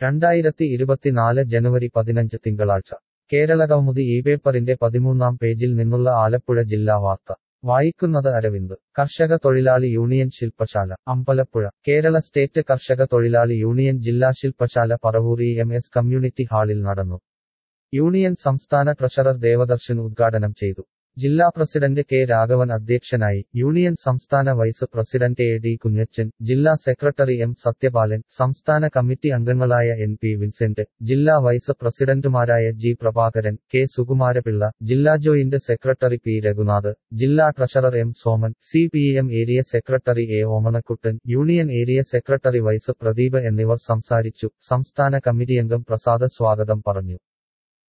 രണ്ടായിരത്തി ഇരുപത്തിനാല് ജനുവരി പതിനഞ്ച് തിങ്കളാഴ്ച കേരളകൗമുദി ഈ പേപ്പറിന്റെ പതിമൂന്നാം പേജിൽ നിന്നുള്ള ആലപ്പുഴ ജില്ലാ വാർത്ത വായിക്കുന്നത് അരവിന്ദ് കർഷക തൊഴിലാളി യൂണിയൻ ശില്പശാല അമ്പലപ്പുഴ കേരള സ്റ്റേറ്റ് കർഷക തൊഴിലാളി യൂണിയൻ ജില്ലാ ശില്പശാല Paravur E M S community ഹാളിൽ നടന്നു യൂണിയൻ സംസ്ഥാന ട്രഷറർ ദേവദർശൻ ഉദ്ഘാടനം ചെയ്തു ജില്ലാ പ്രസിഡന്റ് കെ രാഘവൻ അധ്യക്ഷനായി യൂണിയൻ സംസ്ഥാന vice president A D Kunjachan ജില്ലാ സെക്രട്ടറി എം സത്യപാലൻ സംസ്ഥാന കമ്മിറ്റി അംഗങ്ങളായ എൻ പി വിൻസെന്റ് ജില്ലാ വൈസ് പ്രസിഡന്റുമാരായ ജി പ്രഭാകരൻ കെ സുകുമാരപിള്ള ജില്ലാ ജോയിന്റ് സെക്രട്ടറി പി രഘുനാഥ് ജില്ലാ treasurer M Soman C P M area secretary A Omanakuttan union area secretary vice Pradeep എന്നിവർ സംസാരിച്ചു സംസ്ഥാന കമ്മിറ്റിയംഗം പ്രസാദ് സ്വാഗതം പറഞ്ഞു